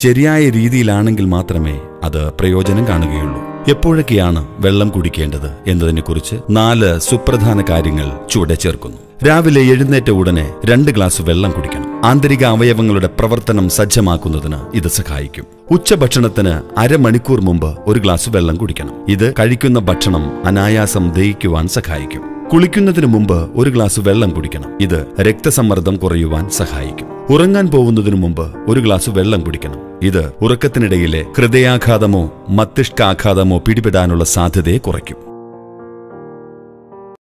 ശരിയായ രീതിയിലാണെങ്കിൽ മാത്രമേ അത് പ്രയോജനം കാണുകയുള്ളൂ എപ്പോഴൊക്കെയാണ് വെള്ളം കുടിക്കേണ്ടത് എന്നതിനെക്കുറിച്ച് നാല് സുപ്രധാന കാര്യങ്ങൾ ചുവടെ ചേർക്കുന്നു രാവിലെ എഴുന്നേറ്റ ഉടനെ രണ്ട് ഗ്ലാസ് വെള്ളം കുടിക്കണം ആന്തരിക അവയവങ്ങളുടെ പ്രവർത്തനം സജ്ജമാക്കുന്നതിന് ഇത് സഹായിക്കും ഉച്ചഭക്ഷണത്തിന് അരമണിക്കൂർ മുമ്പ് ഒരു ഗ്ലാസ് വെള്ളം കുടിക്കണം ഇത് കഴിക്കുന്ന ഭക്ഷണം അനായാസം ദഹിക്കുവാൻ സഹായിക്കും കുളിക്കുന്നതിന് മുമ്പ് ഒരു ഗ്ലാസ് വെള്ളം കുടിക്കണം ഇത് രക്തസമ്മർദ്ദം കുറയുവാൻ സഹായിക്കും ഉറങ്ങാൻ പോകുന്നതിനു മുമ്പ് ഒരു ഗ്ലാസ് വെള്ളം കുടിക്കണം ഇത് ഉറക്കത്തിനിടയിലെ ഹൃദയാഘാതമോ മസ്തിഷ്കാഘാതമോ പിടിപെടാനുള്ള സാധ്യതയെ കുറയ്ക്കും